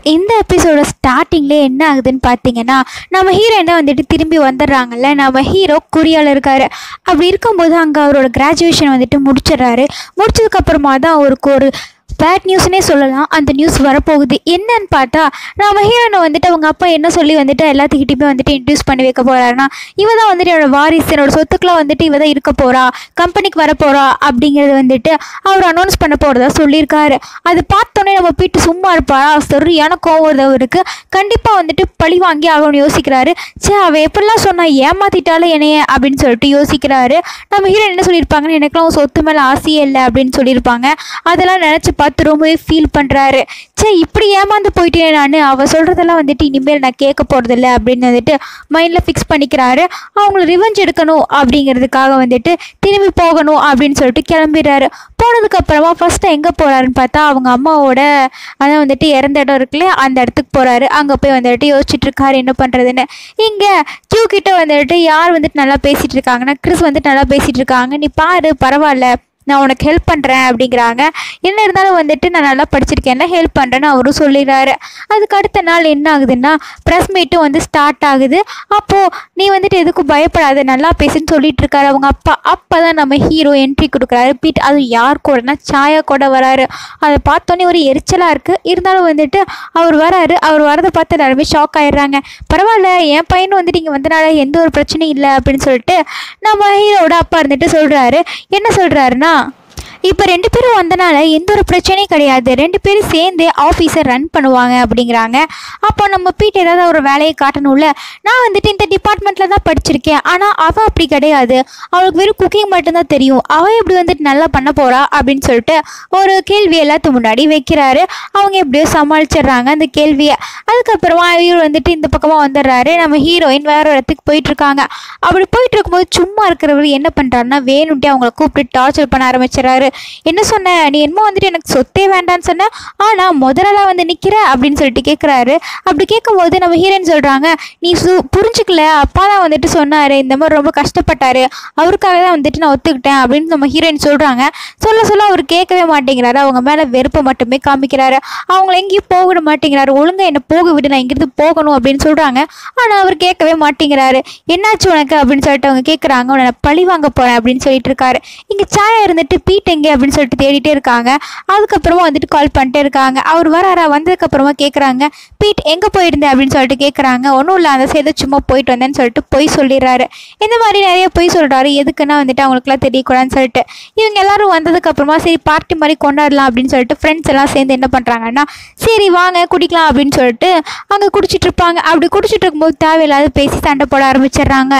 இந்த எபிசோட ஸ்டார்டிங்லேயே என்ன ஆகுதுன்னு பார்த்தீங்கன்னா நம்ம ஹீரோயின் தான் வந்துட்டு திரும்பி வந்துடுறாங்கல்ல நம்ம ஹீரோ கொரியாவில் இருக்காரு அப்படி இருக்கும்போது அங்கே அவரோட கிராஜுவேஷன் வந்துட்டு முடிச்சிடுறாரு முடிச்சதுக்கப்புறமா தான் அவருக்கு ஒரு பேட் நியூஸ்னே சொல்லலாம் அந்த நியூஸ் வரப்போகுது என்னன்னு பார்த்தா நம்ம ஹீரோனை வந்துட்டு அவங்க அப்பா என்ன சொல்லி வந்துட்டு எல்லாத்துக்கிட்டையுமே வந்துட்டு இன்ட்ரடியூஸ் பண்ணி வைக்க போறாருன்னா இவ தான் வந்துட்டு என்னோட வாரிசு என்னோட சொத்துக்கெலாம் வந்துட்டு இவ தான் இருக்க போறா கம்பெனிக்கு வர போறா அப்படிங்கிறது வந்துட்டு அவர் அனௌன்ஸ் பண்ண போறதா சொல்லியிருக்காரு அது பார்த்தோன்னே நம்ம பீட்டு சும்மா இருப்பாரா சரியான கோவம் வருது அவருக்கு கண்டிப்பாக வந்துட்டு பழி வாங்கி ஆகணும்னு யோசிக்கிறாரு சே அவ எப்படிலாம் சொன்னா ஏமாத்திட்டாலும் என்னைய அப்படின்னு சொல்லிட்டு யோசிக்கிறாரு நம்ம ஹீரோ என்ன சொல்லியிருப்பாங்கன்னு எனக்குலாம் உன் சொத்து மேலே ஆசையே இல்லை அப்படின்னு சொல்லியிருப்பாங்க அதெல்லாம் நினச்சி பார்த்து ரொம்பவே ஃபீல் பண்ணுறாரு சே இப்படி ஏமாந்து போயிட்டேன் நான் அவள் சொல்கிறதெல்லாம் வந்துட்டு இனிமேல் நான் கேட்க போகிறதில்ல அப்படின்னு வந்துட்டு மைண்டில் ஃபிக்ஸ் பண்ணிக்கிறாரு அவங்கள ரிவெஞ்ச் எடுக்கணும் அப்படிங்கிறதுக்காக வந்துட்டு திரும்பி போகணும் அப்படின்னு சொல்லிட்டு கிளம்பிடுறாரு போனதுக்கப்புறமா ஃபஸ்ட்டு எங்கே போகிறாருன்னு பார்த்தா அவங்க அம்மாவோட அதான் வந்துட்டு இறந்த இடம் இருக்குல்ல அந்த இடத்துக்கு போகிறாரு அங்கே போய் வந்துட்டு யோசிச்சுட்டு இருக்காரு என்ன பண்ணுறதுன்னு இங்கே கியூ கிட்ட வந்துட்டு யார் வந்துட்டு நல்லா பேசிகிட்டு இருக்காங்கன்னா கிறிஸ் வந்துட்டு நல்லா பேசிகிட்டு இருக்காங்க நீ பாரு பரவாயில்ல நான் உனக்கு ஹெல்ப் பண்ணுறேன் அப்படிங்கிறாங்க என்ன இருந்தாலும் வந்துட்டு நான் நல்லா படிச்சிருக்கேன்ல ஹெல்ப் பண்ணுறேன்னு அவரும் சொல்லிடுறாரு அதுக்கு அடுத்த நாள் என்ன ஆகுதுன்னா ப்ரெஸ் மீட்டும் வந்து ஸ்டார்ட் ஆகுது அப்போது நீ வந்துட்டு எதுக்கும் பயப்படாத நல்லா பேசுன்னு சொல்லிட்டு இருக்காரு அவங்க அப்பா அப்போ தான் நம்ம ஹீரோ என்ட்ரி கொடுக்குறாரு பீட் அது யார் கூடனா சாயா கூட வராரு அதை பார்த்தோன்னே ஒரு எரிச்சலாக இருக்குது இருந்தாலும் வந்துட்டு அவர் வராரு அவர் வரதை பார்த்து எல்லாருமே ஷாக் ஆயிடுறாங்க பரவாயில்ல என் பையன் வந்துட்டு இங்கே வந்தனால எந்த ஒரு பிரச்சனையும் இல்லை அப்படின்னு சொல்லிட்டு நம்ம ஹீரோவோட அப்பா இருந்துட்டு சொல்கிறாரு என்ன சொல்கிறாருன்னா இப்போ ரெண்டு பேரும் வந்தனால எந்த ஒரு பிரச்சனையும் கிடையாது ரெண்டு பேரும் சேர்ந்து ஆஃபீஸை ரன் பண்ணுவாங்க அப்படிங்கிறாங்க அப்போ நம்ம பீட் ஏதாவது ஒரு வேலையை காட்டணும்ல நான் வந்துட்டு இந்த டிபார்ட்மெண்ட்டில் தான் படிச்சிருக்கேன் ஆனால் அவள் அப்படி கிடையாது அவளுக்கு வெறும் குக்கிங் மட்டும்தான் தெரியும் அவள் எப்படி வந்துட்டு நல்லா பண்ண போகிறா அப்படின்னு சொல்லிட்டு ஒரு கேள்வி எல்லாத்துக்கு முன்னாடி வைக்கிறாரு அவங்க எப்படியோ சமாளிச்சிடுறாங்க அந்த கேள்வியை அதுக்கப்புறமா இவர் வந்துட்டு இந்த பக்கமாக வந்துடுறாரு நம்ம ஹீரோயின் வேற ஒரு இடத்துக்கு போயிட்டு இருக்காங்க அப்படி போயிட்டு இருக்கும்போது சும்மா இருக்கிறவர் என்ன பண்ணுறாருன்னா வேணும்ட்டே அவங்கள கூப்பிட்டு டார்ச்சர் பண்ண ஆரம்பிச்சிடறாரு என்ன சொன்ன நீ என்னமோ வந்துட்டு எனக்கு சொத்தே வேண்டான்னு சொன்ன ஆனால் முதலாக வந்து நிற்கிற அப்படின்னு சொல்லிட்டு கேட்குறாரு அப்படி கேட்கும்போது நம்ம ஹீரோயின் சொல்கிறாங்க நீ சு புரிஞ்சுக்கல அப்பா தான் வந்துட்டு சொன்னார் இந்த மாதிரி ரொம்ப கஷ்டப்பட்டாரு அவருக்காக தான் வந்துட்டு நான் ஒத்துக்கிட்டேன் அப்படின்னு நம்ம ஹீரோயின் சொல்கிறாங்க சொல்ல சொல்ல அவர் கேட்கவே மாட்டேங்கிறாரு அவங்க மேலே வெறுப்பை மட்டுமே காமிக்கிறாரு அவங்கள எங்கேயும் போக விட மாட்டேங்கிறாரு ஒழுங்கா என்னை போக விடு நான் இங்கிருந்து போகணும் அப்படின்னு சொல்கிறாங்க ஆனால் அவர் கேட்கவே மாட்டேங்கிறாரு என்னாச்சு உனக்கு அப்படின்னு சொல்லிட்டு அவங்க கேட்குறாங்க உன்னை நான் பழி வாங்க போகிறேன் அப்படின்னு சொல்லிட்டு இருக்காரு இங்கே சாயா இருந்துட்டு பீட் எங்கே அப்படின்னு சொல்லிட்டு தேடிட்டே இருக்காங்க அதுக்கப்புறமா வந்துட்டு கால் பண்ணிட்டே இருக்காங்க அவர் வராரா வந்ததுக்கப்புறமா கேட்குறாங்க பீட் எங்கே போயிருந்த அப்படின்னு சொல்லிட்டு கேட்குறாங்க ஒன்றும் இல்லை அந்த சைடு சும்மா போயிட்டு வந்தேன்னு சொல்லிட்டு பொய் சொல்லிடுறாரு இந்த மாதிரி நிறைய பொய் சொல்கிறாரு எதுக்குன்னா வந்துட்டு அவங்களுக்குலாம் தெரியக்கூடாதுன்னு சொல்லிட்டு இவங்க எல்லாரும் வந்ததுக்கப்புறமா சரி பார்ட்டி மாதிரி கொண்டாடலாம் அப்படின்னு சொல்லிட்டு ஃப்ரெண்ட்ஸ் எல்லாம் சேர்ந்து என்ன பண்ணுறாங்கன்னா சரி வாங்க குடிக்கலாம் அப்படின்னு சொல்லிட்டு அங்கே குடிச்சிட்டு இருப்பாங்க அப்படி குடிச்சிட்டு இருக்கும்போது தேவையில்லாத பேசி சண்டை போட ஆரம்பிச்சிடுறாங்க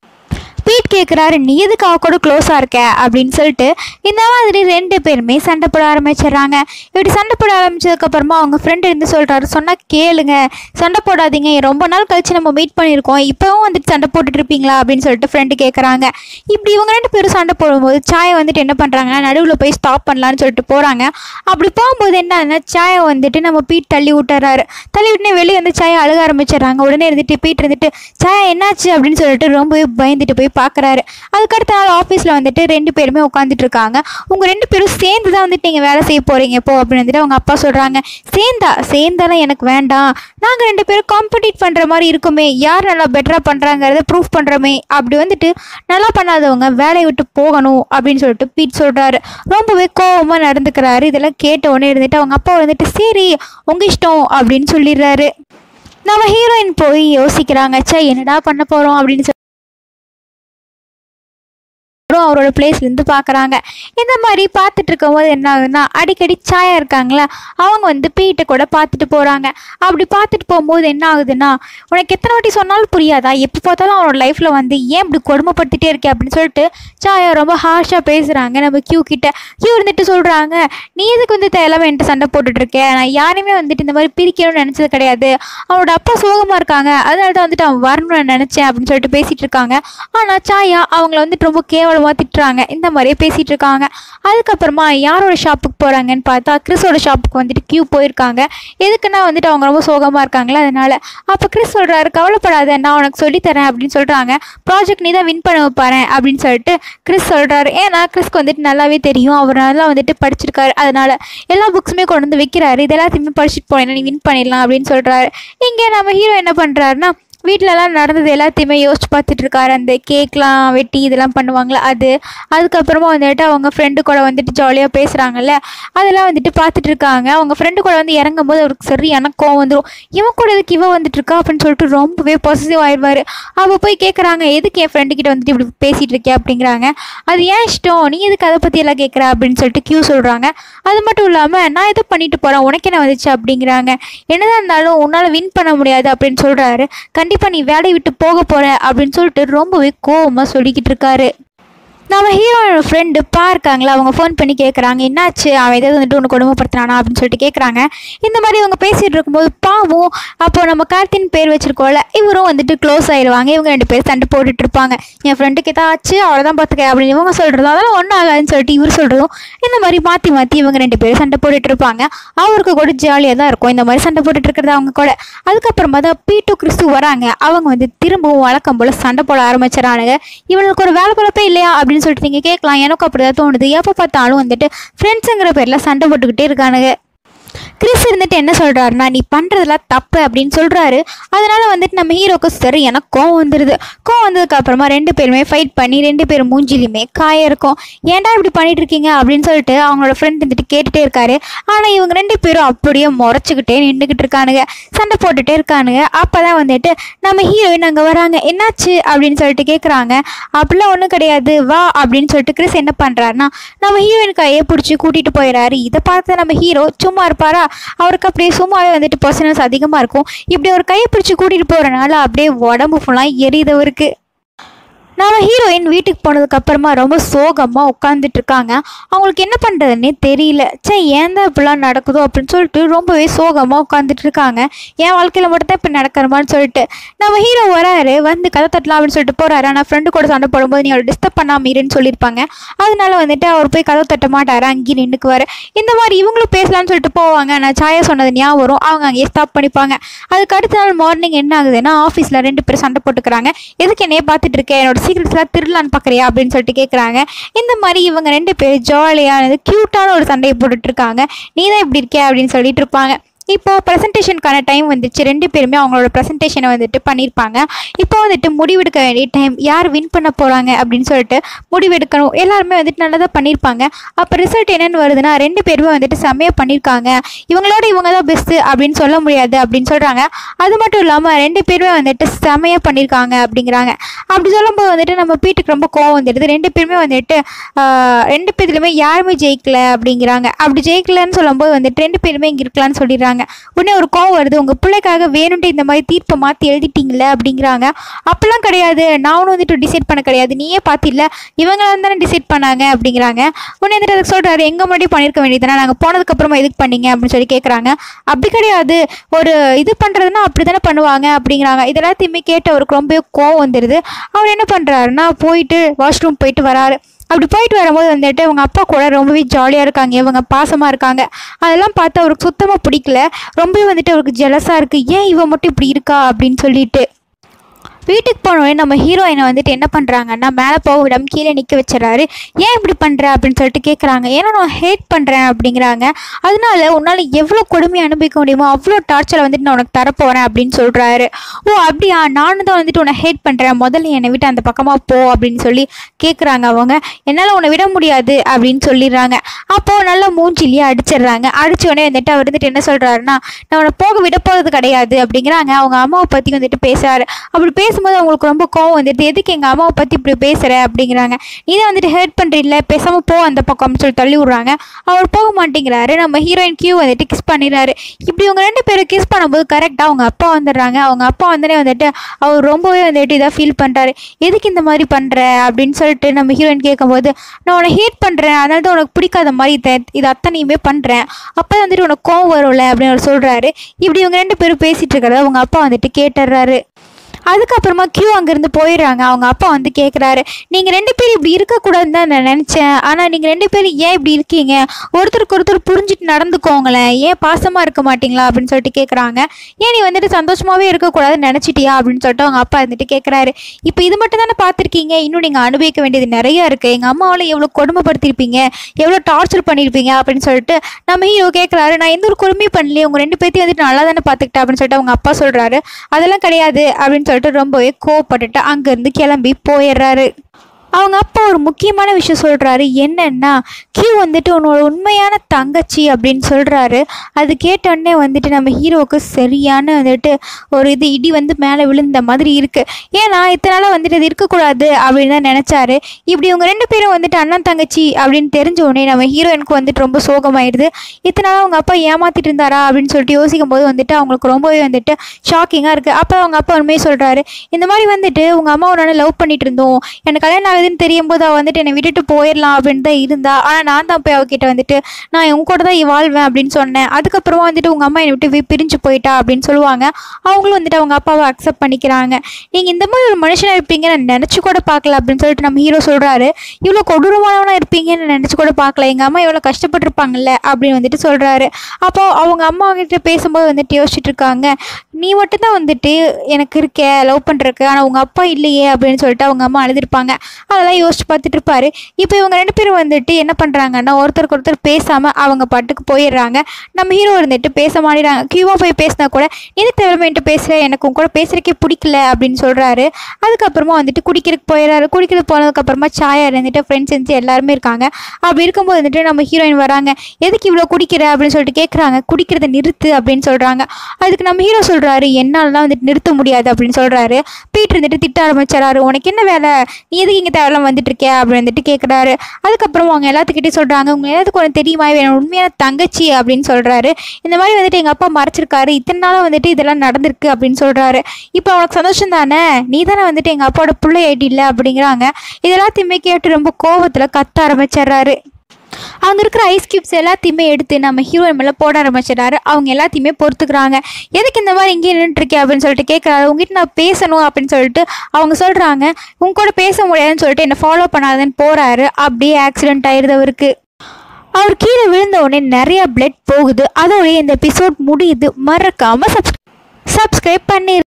பீட் கேட்குறாரு நீ எதுக்கு அவ கூட க்ளோஸாக இருக்க அப்படின்னு சொல்லிட்டு இந்த மாதிரி ரெண்டு பேருமே சண்டை போட ஆரம்பிச்சிடுறாங்க இப்படி சண்டை போட ஆரம்பிச்சதுக்கப்புறமா அவங்க ஃப்ரெண்டு இருந்து சொல்கிறாரு சொன்னால் கேளுங்க சண்டை போடாதீங்க ரொம்ப நாள் கழிச்சு நம்ம மீட் பண்ணியிருக்கோம் இப்போவும் வந்துட்டு சண்டை போட்டுட்டு இருப்பீங்களா அப்படின்னு சொல்லிட்டு ஃப்ரெண்டு கேட்குறாங்க இப்படி இவங்க ரெண்டு பேரும் சண்டை போடும்போது சாயை வந்துட்டு என்ன பண்ணுறாங்கன்னா நடுவில் போய் ஸ்டாப் பண்ணலான்னு சொல்லிட்டு போகிறாங்க அப்படி போகும்போது என்னன்னா சாயை வந்துட்டு நம்ம பீட் தள்ளி விட்டுறாரு தள்ளி விட்டுனே வெளியே வந்து சாயை அழுக ஆரம்பிச்சிடுறாங்க உடனே இருந்துட்டு பீட் இருந்துட்டு சாயா என்னாச்சு அப்படின்னு சொல்லிட்டு ரொம்பவே பயந்துட்டு போய் பார்க்குறாரு அதுக்கடுத்த நாள் ஆஃபீஸில் வந்துட்டு ரெண்டு பேருமே உட்காந்துட்டு இருக்காங்க உங்கள் ரெண்டு பேரும் சேர்ந்து தான் வந்துட்டு நீங்கள் வேலை செய்ய போகிறீங்க இப்போ அப்படின்னு வந்துட்டு அவங்க அப்பா சொல்கிறாங்க சேர்ந்தா சேர்ந்தாலும் எனக்கு வேண்டாம் நாங்கள் ரெண்டு பேரும் காம்படிட் பண்ணுற மாதிரி இருக்குமே யார் நல்லா பெட்டராக பண்ணுறாங்கிறத ப்ரூஃப் பண்ணுறோமே அப்படி வந்துட்டு நல்லா பண்ணாதவங்க வேலையை விட்டு போகணும் அப்படின்னு சொல்லிட்டு பீட் சொல்கிறாரு ரொம்பவே கோவமாக நடந்துக்கிறாரு இதெல்லாம் கேட்ட உடனே இருந்துட்டு அவங்க அப்பா வந்துட்டு சரி உங்கள் இஷ்டம் அப்படின்னு சொல்லிடுறாரு நம்ம ஹீரோயின் போய் யோசிக்கிறாங்க ச்சே என்னடா பண்ண போகிறோம் அப்படின்னு சொல்லி அப்புறம் அவரோட பிளேஸ்லேருந்து பார்க்குறாங்க இந்த மாதிரி பார்த்துட்டு இருக்கும்போது என்ன ஆகுதுன்னா அடிக்கடி சாயா இருக்காங்களா அவங்க வந்து பீட்டை கூட பார்த்துட்டு போகிறாங்க அப்படி பார்த்துட்டு போகும்போது என்ன ஆகுதுன்னா உனக்கு எத்தனை வாட்டி சொன்னாலும் புரியாதா எப்போ பார்த்தாலும் அவனோட லைஃப்பில் வந்து ஏன் இப்படி கொடுமைப்படுத்திட்டே இருக்கே அப்படின்னு சொல்லிட்டு சாயா ரொம்ப ஹார்ஷாக பேசுகிறாங்க நம்ம கியூ கிட்ட கியூ இருந்துட்டு சொல்கிறாங்க நீ எதுக்கு வந்து தேவையில்லாம என்கிட்ட சண்டை போட்டுட்டு இருக்க நான் யாரையுமே வந்துட்டு இந்த மாதிரி பிரிக்கணும்னு நினச்சது கிடையாது அவனோட அப்பா சோகமாக இருக்காங்க அதனால தான் வந்துட்டு அவன் வரணும்னு நினச்சேன் அப்படின்னு சொல்லிட்டு பேசிகிட்டு இருக்காங்க ஆனால் சாயா அவங்கள வந்துட்டு ரொம்ப கேவலமாக கேவலமாக திட்டுறாங்க இந்த மாதிரியே பேசிகிட்டு இருக்காங்க அதுக்கப்புறமா யாரோட ஷாப்புக்கு போகிறாங்கன்னு பார்த்தா கிறிஸோட ஷாப்புக்கு வந்துட்டு கியூ போயிருக்காங்க எதுக்குன்னா வந்துட்டு அவங்க ரொம்ப சோகமாக இருக்காங்களா அதனால அப்போ கிறிஸ் சொல்கிறாரு கவலைப்படாத நான் உனக்கு சொல்லித்தரேன் அப்படின்னு சொல்கிறாங்க ப்ராஜெக்ட் நீ தான் வின் பண்ண வைப்பாரு அப்படின்னு சொல்லிட்டு கிறிஸ் சொல்கிறாரு ஏன்னா கிறிஸ்க்கு வந்துட்டு நல்லாவே தெரியும் அவர் நல்லா வந்துட்டு படிச்சிருக்காரு அதனால எல்லா புக்ஸுமே கொண்டு வந்து வைக்கிறாரு இது எல்லாத்தையுமே படிச்சுட்டு போனேன்னா நீ வின் பண்ணிடலாம் அப்படின்னு சொல்கிறாரு இங்கே நம்ம ஹீரோ என்ன பண்ணுறாருன்னா வீட்டிலலாம் நடந்தது எல்லாத்தையுமே யோசிச்சு பார்த்துட்டு இருக்காரு அந்த கேக்லாம் வெட்டி இதெல்லாம் பண்ணுவாங்களே அது அதுக்கப்புறமா வந்துட்டு அவங்க ஃப்ரெண்டு கூட வந்துட்டு ஜாலியாக பேசுகிறாங்கல்ல அதெல்லாம் வந்துட்டு பார்த்துட்டு இருக்காங்க அவங்க ஃப்ரெண்டு கூட வந்து இறங்கும் போது அவருக்கு சரியான கோவம் வந்துடும் இவன் கூட எதுக்கு இவன் வந்துட்டு இருக்கா அப்படின்னு சொல்லிட்டு ரொம்பவே பொசிட்டிவ் ஆயிடுவார் அவள் போய் கேட்குறாங்க எதுக்கு என் ஃப்ரெண்டு கிட்ட வந்துட்டு இப்படி பேசிகிட்டு இருக்கே அப்படிங்கிறாங்க அது ஏன் இஷ்டம் நீ எதுக்கு அதை பற்றி எல்லாம் கேட்குற அப்படின்னு சொல்லிட்டு கியூ சொல்கிறாங்க அது மட்டும் இல்லாமல் நான் எதை பண்ணிட்டு போகிறேன் உனக்கு என்ன வந்துச்சு அப்படிங்கிறாங்க என்னதான் இருந்தாலும் உன்னால் வின் பண்ண முடியாது அப்படின்னு சொல்கிறாரு கண்டிப்பாக நீ வேலையை விட்டு போக போகிற அப்படின்னு சொல்லிட்டு ரொம்பவே கோவமாக சொல்லிக்கிட்டு இருக்காரு நம்ம ஹீரோனோட ஃப்ரெண்டு பா இருக்காங்களா அவங்க ஃபோன் பண்ணி கேட்குறாங்க என்னாச்சு அவன் ஏதாவது வந்துட்டு உன்னை கொடுமைப்படுத்துறானா அப்படின்னு சொல்லிட்டு கேட்குறாங்க இந்த மாதிரி அவங்க பேசிகிட்டு இருக்கும்போது பாவும் அப்போ நம்ம கார்த்தின் பேர் வச்சிருக்கோம்ல இவரும் வந்துட்டு க்ளோஸ் ஆயிடுவாங்க இவங்க ரெண்டு பேரும் சண்டை போட்டுட்டு இருப்பாங்க என் ஃப்ரெண்டுக்கு ஏதாச்சு அவ்வளோதான் பார்த்துக்க அப்படின்னு இவங்க சொல்கிறதும் அதெல்லாம் ஒன்றும் ஆகாதுன்னு சொல்லிட்டு இவர் சொல்கிறதும் இந்த மாதிரி மாற்றி மாற்றி இவங்க ரெண்டு பேரும் சண்டை போட்டுட்டு இருப்பாங்க அவருக்கு கூட ஜாலியாக தான் இருக்கும் இந்த மாதிரி சண்டை போட்டுட்டு இருக்கிறது அவங்க கூட அதுக்கப்புறமா தான் பி டூ கிறிஸ்து வராங்க அவங்க வந்து திரும்பவும் வழக்கம் போல் சண்டை போட ஆரம்பிச்சிடறானுங்க இவனுக்கு ஒரு வேலை பொழப்பே இல்லையா அப்படின்னு சொல்லிட்டு நீங்கள் கேட்கலாம் எனக்கும் அப்படி தான் தோணுது எப்போ பார்த்தாலும் வந்துட்டு ஃப்ரெண்ட்ஸுங்கிற பேரில் சண்டை போட்டுக்கிட்டே இருக்கானுங்க கிறிஸ் இருந்துட்டு என்ன சொல்கிறாருன்னா நீ பண்ணுறதெல்லாம் தப்பு அப்படின்னு சொல்கிறாரு அதனால வந்துட்டு நம்ம ஹீரோக்கு சரி எனக்கு கோவம் வந்துடுது கோவம் வந்ததுக்கு அப்புறமா ரெண்டு பேருமே ஃபைட் பண்ணி ரெண்டு பேரும் மூஞ்சிலையுமே காய இருக்கும் ஏன்டா இப்படி பண்ணிட்டு இருக்கீங்க அப்படின்னு சொல்லிட்டு அவங்களோட ஃப்ரெண்ட் வந்துட்டு கேட்டுட்டே இருக்காரு ஆனால் இவங்க ரெண்டு பேரும் அப்படியே முறைச்சிக்கிட்டே நின்றுக்கிட்டு இருக்கானுங்க சண்டை போட்டுட்டே இருக்கானுங்க அப்போ தான் வந்துட்டு நம்ம ஹீரோயின் அங்கே வராங்க என்னாச்சு அப்படின்னு சொல்லிட்டு கேட்குறாங்க அப்படிலாம் ஒன்றும் கிடையாது வா அப்படின்னு சொல்லிட்டு கிறிஸ் என்ன பண்ணுறாருன்னா நம்ம ஹீரோயின் கையை பிடிச்சி கூட்டிகிட்டு போயிடறாரு இதை பார்த்து நம்ம ஹீரோ சும்மா இருப்பாரா அவருக்கு அப்படியே சும்மாவே வந்துட்டு பர்சனல்ஸ் அதிகமாக இருக்கும் இப்படி ஒரு கையை பிடிச்சி கூட்டிகிட்டு போகிறனால அப்படியே உடம்பு ஃபுல்லாக எரியுது அவருக்கு நம்ம ஹீரோயின் வீட்டுக்கு போனதுக்கு அப்புறமா ரொம்ப சோகமாக உட்காந்துட்டு இருக்காங்க அவங்களுக்கு என்ன பண்ணுறதுன்னே தெரியல சே ஏன் தான் இப்படிலாம் நடக்குதோ அப்படின்னு சொல்லிட்டு ரொம்பவே சோகமாக உட்காந்துட்டு இருக்காங்க என் வாழ்க்கையில் மட்டும் தான் இப்போ நடக்கிறமான்னு சொல்லிட்டு நம்ம ஹீரோ வராரு வந்து கதை தட்டலாம் அப்படின்னு சொல்லிட்டு போகிறாரு ஆனால் ஃப்ரெண்டு கூட சண்டை போடும்போது நீ அவரை டிஸ்டர்ப் பண்ணாம இருன்னு சொல்லியிருப்பாங்க அதனால வந்துட்டு அவர் போய் கதை தட்ட மாட்டாரு அங்கேயே நின்றுக்குவார் இந்த மாதிரி இவங்களும் பேசலாம்னு சொல்லிட்டு போவாங்க நான் சாயா சொன்னது ஞாபகம் வரும் அவங்க அங்கேயே ஸ்டாப் பண்ணிப்பாங்க அதுக்கு அடுத்த நாள் மார்னிங் என்ன ஆகுதுன்னா ஆஃபீஸில் ரெண்டு பேரும் சண்டை போட்டுக்கிறாங்க எதுக்கு என்னையே பார்த்துட்டு இருக்கேன் என்னோட சீக்கிரத்தில் திருடலான்னு பார்க்குறியா அப்படின்னு சொல்லிட்டு கேட்குறாங்க இந்த மாதிரி இவங்க ரெண்டு பேரும் ஜாலியானது க்யூட்டான ஒரு சண்டையை போட்டுட்டு இருக்காங்க நீ தான் இப்படி இருக்க அப்படின்னு சொல்லிட்டு இருப்பாங்க இப்போ ப்ரெசன்டேஷனுக்கான டைம் வந்துச்சு ரெண்டு பேருமே அவங்களோட ப்ரெசன்டேஷனை வந்துட்டு பண்ணியிருப்பாங்க இப்போ வந்துட்டு முடிவெடுக்க வேண்டிய டைம் யார் வின் பண்ண போகிறாங்க அப்படின்னு சொல்லிட்டு முடிவெடுக்கணும் எல்லாருமே வந்துட்டு நல்லா தான் பண்ணியிருப்பாங்க அப்போ ரிசல்ட் என்னென்னு வருதுன்னா ரெண்டு பேருமே வந்துட்டு செம்மையாக பண்ணியிருக்காங்க இவங்களோட இவங்க தான் பெஸ்ட்டு அப்படின்னு சொல்ல முடியாது அப்படின்னு சொல்கிறாங்க அது மட்டும் இல்லாமல் ரெண்டு பேருமே வந்துட்டு செம்மையாக பண்ணியிருக்காங்க அப்படிங்கிறாங்க அப்படி சொல்லும்போது வந்துட்டு நம்ம வீட்டுக்கு ரொம்ப கோவம் வந்துடுது ரெண்டு பேருமே வந்துட்டு ஆஹ், ரெண்டு பேர்த்துலையுமே யாருமே ஜெயிக்கல அப்படிங்கிறாங்க அப்படி ஜெயிக்கலன்னு சொல்லும்போது வந்துட்டு ரெண்டு பேருமே இங்கே இருக்கலாம்னு சொல்லிடுறாங்க உடனே ஒரு கோவம் வருது உங்கள் பிள்ளைக்காக வேணும்ட்டு இந்த மாதிரி தீர்ப்பை மாற்றி எழுதிட்டீங்களே அப்படிங்கிறாங்க அப்பெல்லாம் கிடையாது நான் ஒன்றும் வந்துட்டு டிசைட் பண்ண கிடையாது நீயே பார்த்தில்ல இவங்களாம் தானே டிசைட் பண்ணாங்க அப்படிங்கிறாங்க உடனே வந்துட்டு அதுக்கு சொல்கிறாரு எங்கள் முன்னாடி பண்ணியிருக்க வேண்டியதுனா நாங்கள் போனதுக்கப்புறமா எதுக்கு பண்ணீங்க அப்படின்னு சொல்லி கேட்குறாங்க அப்படி கிடையாது ஒரு இது பண்ணுறதுனா அப்படி தானே பண்ணுவாங்க அப்படிங்கிறாங்க இதெல்லாத்தையுமே கேட்டு அவருக்கு ரொம்பவே கோவம் வந்துடுது அவர் என்ன பண்ணுறாருன்னா போயிட்டு வாஷ்ரூம் போயிட்டு வராரு அப்படி போயிட்டு வரும்போது வந்துட்டு அவங்க அப்பா கூட ரொம்பவே ஜாலியாக இருக்காங்க இவங்க பாசமாக இருக்காங்க அதெல்லாம் பார்த்து அவருக்கு சுத்தமாக பிடிக்கல ரொம்பவே வந்துட்டு அவருக்கு ஜெலஸாக இருக்குது ஏன் இவன் மட்டும் இப்படி இருக்கா அப்படின்னு சொல்லிட்டு வீட்டுக்கு போனோடனே நம்ம ஹீரோயினை வந்துட்டு என்ன பண்ணுறாங்கன்னா மேலே போக விடாம கீழே நிற்க வச்சிடறாரு ஏன் இப்படி பண்ணுற அப்படின்னு சொல்லிட்டு கேட்குறாங்க ஏன்னா நான் ஹேட் பண்ணுறேன் அப்படிங்கிறாங்க அதனால உன்னால் எவ்வளோ கொடுமையை அனுபவிக்க முடியுமோ அவ்வளோ டார்ச்சரை வந்துட்டு நான் உனக்கு தரப்போகிறேன் அப்படின்னு சொல்கிறாரு ஓ அப்படியா நானும் தான் வந்துட்டு உன்னை ஹேட் பண்ணுறேன் முதல்ல என்னை விட்டு அந்த பக்கமாக போ அப்படின்னு சொல்லி கேட்குறாங்க அவங்க என்னால் உன்னை விட முடியாது அப்படின்னு சொல்லிடுறாங்க அப்போது நல்லா மூஞ்சிலேயே அடிச்சிடுறாங்க அடிச்ச உடனே வந்துட்டு அவர் வந்துட்டு என்ன சொல்கிறாருன்னா நான் உன்னை போக விட போகிறது கிடையாது அப்படிங்கிறாங்க அவங்க அம்மாவை பற்றி வந்துட்டு பேசுறாரு அப்படி பேசும்போது அவங்களுக்கு ரொம்ப கோவம் வந்துட்டு எதுக்கு எங்கள் அம்மாவை பற்றி இப்படி பேசுகிற அப்படிங்கிறாங்க நீ தான் வந்துட்டு ஹெல்ப் பண்ணுறீல்ல பேசாமல் போ அந்த பக்கம்னு சொல்லி தள்ளி விட்றாங்க அவர் போக மாட்டேங்கிறாரு நம்ம ஹீரோயின் கியூ வந்துட்டு கிஸ் பண்ணிடுறாரு இப்படி இவங்க ரெண்டு பேரும் கிஸ் பண்ணும்போது கரெக்டாக அவங்க அப்பா வந்துடுறாங்க அவங்க அப்பா வந்தனே வந்துட்டு அவர் ரொம்பவே வந்துட்டு இதாக ஃபீல் பண்ணுறாரு எதுக்கு இந்த மாதிரி பண்ணுற அப்படின்னு சொல்லிட்டு நம்ம ஹீரோயின் கேட்கும்போது நான் உன்னை ஹேட் பண்ணுறேன் அதனால தான் உனக்கு பிடிக்காத மாதிரி இதை இது அத்தனையுமே பண்ணுறேன் அப்போ வந்துட்டு உனக்கு கோவம் வரும்ல அப்படின்னு அவர் சொல்கிறாரு இப்படி இவங்க ரெண்டு பேரும் பேசிகிட்டு இருக்கிறத அவங்க அப்பா வந்துட்டு கேட்டுடுறாரு அதுக்கப்புறமா கியூ அங்கேருந்து போயிடுறாங்க அவங்க அப்பா வந்து கேட்குறாரு நீங்கள் ரெண்டு பேரும் இப்படி இருக்கக்கூடாதுன்னு தான் நான் நினச்சேன் ஆனால் நீங்கள் ரெண்டு பேரும் ஏன் இப்படி இருக்கீங்க ஒருத்தருக்கு ஒருத்தர் புரிஞ்சுட்டு நடந்துக்கோங்களேன் ஏன் பாசமாக இருக்க மாட்டீங்களா அப்படின்னு சொல்லிட்டு கேட்குறாங்க ஏன் நீ வந்துட்டு சந்தோஷமாகவே இருக்கக்கூடாதுன்னு நினச்சிட்டியா அப்படின்னு சொல்லிட்டு அவங்க அப்பா வந்துட்டு கேட்குறாரு இப்போ இது மட்டும் தானே பார்த்துருக்கீங்க இன்னும் நீங்கள் அனுபவிக்க வேண்டியது நிறைய இருக்குது எங்கள் அம்மாவால் எவ்வளோ கொடுமைப்படுத்திருப்பீங்க எவ்வளோ டார்ச்சர் பண்ணியிருப்பீங்க அப்படின்னு சொல்லிட்டு நம்ம ஹீரோ கேட்குறாரு நான் எந்த ஒரு கொடுமையும் பண்ணலையே உங்கள் ரெண்டு பேர்த்தையும் வந்துட்டு நல்லா தானே பார்த்துக்கிட்டேன் அப்படின்னு சொல்லிட்டு அவங்க அப்பா சொல்கிறாரு அதெல்லாம் கிடையாது அப்படின்னு சொல்லிட்டு ரொம்பவே கோவப்பட்டுட்டு அங்கேருந்து கிளம்பி போயிடுறாரு அவங்க அப்பா ஒரு முக்கியமான விஷயம் சொல்கிறாரு என்னன்னா கியூ வந்துட்டு உன்னோட உண்மையான தங்கச்சி அப்படின்னு சொல்கிறாரு அது கேட்டோடனே வந்துட்டு நம்ம ஹீரோவுக்கு சரியான வந்துட்டு ஒரு இது இடி வந்து மேலே விழுந்த மாதிரி இருக்குது ஏன்னா இத்தனை நாளாக வந்துட்டு அது இருக்கக்கூடாது அப்படின்னு தான் நினச்சாரு இப்படி இவங்க ரெண்டு பேரும் வந்துட்டு அண்ணன் தங்கச்சி அப்படின்னு தெரிஞ்ச உடனே நம்ம ஹீரோயினுக்கு வந்துட்டு ரொம்ப சோகமாயிடுது இத்தனை நாளாக அவங்க அப்பா ஏமாத்திட்டு இருந்தாரா அப்படின்னு சொல்லிட்டு யோசிக்கும் போது வந்துட்டு அவங்களுக்கு ரொம்பவே வந்துட்டு ஷாக்கிங்காக இருக்குது அப்போ அவங்க அப்பா உண்மையை சொல்கிறாரு இந்த மாதிரி வந்துட்டு உங்கள் அம்மாவை நான் லவ் பண்ணிட்டு இருந்தோம் எனக்கு கல்யாணம் ஆகுதுன்னு தெரியும் போது அவள் வந்துட்டு என்னை விட்டுட்டு போயிடலாம் அப்படின்னு தான் இருந்தா ஆனால் நான் தான் போய் அவகிட்ட வந்துட்டு நான் உங்க கூட தான் வாழ்வேன் அப்படின்னு சொன்னேன் அதுக்கப்புறமா வந்துட்டு உங்கள் அம்மா என்னை விட்டு வி- பிரிஞ்சு போயிட்டா அப்படின்னு சொல்லுவாங்க அவங்களும் வந்துட்டு அவங்க அப்பாவை அக்செப்ட் பண்ணிக்கிறாங்க நீங்கள் இந்த மாதிரி ஒரு மனுஷனாக இருப்பீங்க நான் நினச்சி கூட பார்க்கல அப்படின்னு சொல்லிட்டு நம்ம ஹீரோ சொல்கிறாரு இவ்வளோ கொடூரமானவனாக இருப்பீங்கன்னு நினச்சி கூட பார்க்கல எங்கள் அம்மா எவ்வளோ கஷ்டப்பட்டிருப்பாங்கல்ல அப்படின்னு வந்துட்டு சொல்கிறாரு அப்போ அவங்க அம்மா கிட்ட பேசும்போது வந்துட்டு யோசிச்சுட்டு இருக்காங்க நீ மட்டும்தான் வந்துட்டு எனக்கு இருக்க லவ் பண்ணுறக்கு ஆனால் உங்கள் அப்பா இல்லையே அப்படின்னு சொல்லிட்டு அவங்க அம்மா அழுதுருப்பாங்க அதெல்லாம் யோசிச்சு பார்த்துட்டு இருப்பாரு இப்போ இவங்க ரெண்டு பேரும் வந்துட்டு என்ன பண்ணுறாங்கன்னா ஒருத்தருக்கு ஒருத்தர் பேசாமல் அவங்க பாட்டுக்கு போயிடுறாங்க நம்ம ஹீரோ இருந்துட்டு பேச மாட்டேறாங்க கியூவா போய் பேசினா கூட எது தேவைமைன்ட்டு பேசுகிற எனக்கு உங்க கூட பேசுறதுக்கே பிடிக்கல அப்படின்னு சொல்கிறாரு அதுக்கப்புறமா வந்துட்டு குடிக்கிறதுக்கு போயிடுறாரு குடிக்கிறது போனதுக்கப்புறமா சாயா இருந்துட்டு ஃப்ரெண்ட்ஸ் இருந்துச்சு எல்லாருமே இருக்காங்க அப்படி இருக்கும்போது வந்துட்டு நம்ம ஹீரோயின் வராங்க எதுக்கு இவ்வளோ குடிக்கிற அப்படின்னு சொல்லிட்டு கேட்குறாங்க குடிக்கிறத நிறுத்து அப்படின்னு சொல்கிறாங்க அதுக்கு நம்ம ஹீரோ சொல்கிறாரு என்னாலலாம் வந்துட்டு நிறுத்த முடியாது அப்படின்னு சொல்கிறாரு பீட் இருந்துட்டு திட்ட ஆரம்பிச்சிடறாரு உனக்கு என்ன வேலை நீ எதுக்கு இங்கே தேவையில்லாம வந்துட்டு இருக்க அப்படின்னு வந்துட்டு கேட்குறாரு அதுக்கப்புறம் அவங்க எல்லாத்துக்கிட்டே சொல்கிறாங்க உங்க எல்லாத்துக்கும் உனக்கு தெரியுமா இவன் என்னோட உண்மையான தங்கச்சி அப்படின்னு சொல்கிறாரு இந்த மாதிரி வந்துட்டு எங்கள் அப்பா மறைச்சிருக்காரு இத்தனை நாளாக வந்துட்டு இதெல்லாம் நடந்திருக்கு அப்படின்னு சொல்கிறாரு இப்போ அவனுக்கு சந்தோஷம் தானே நீ தானே வந்துட்டு எங்கள் அப்பாவோட பிள்ளை ஐடி இல்லை அப்படிங்கிறாங்க இது எல்லாத்தையுமே கேட்டு ரொம்ப கோவத்தில் கத்த ஆரம்பிச்சிடுறாரு அங்கே இருக்கிற ஐஸ் கியூப்ஸ் எல்லாத்தையுமே எடுத்து நம்ம ஹீரோயின் மேலே போட ஆரம்பிச்சிடாரு அவங்க எல்லாத்தையுமே பொறுத்துக்கிறாங்க எதுக்கு இந்த மாதிரி இங்கே நின்றுருக்கே அப்படின்னு சொல்லிட்டு கேட்குறாரு உங்ககிட்ட நான் பேசணும் அப்படின்னு சொல்லிட்டு அவங்க சொல்கிறாங்க உங்க கூட பேச முடியாதுன்னு சொல்லிட்டு என்னை ஃபாலோ பண்ணாதுன்னு போகிறாரு அப்படியே ஆக்சிடென்ட் ஆயிடுது அவருக்கு அவர் கீழே விழுந்த உடனே நிறைய பிளட் போகுது அதோடய இந்த எபிசோட் முடியுது மறக்காமல் சப்ஸ் சப்ஸ்கிரைப் பண்ணி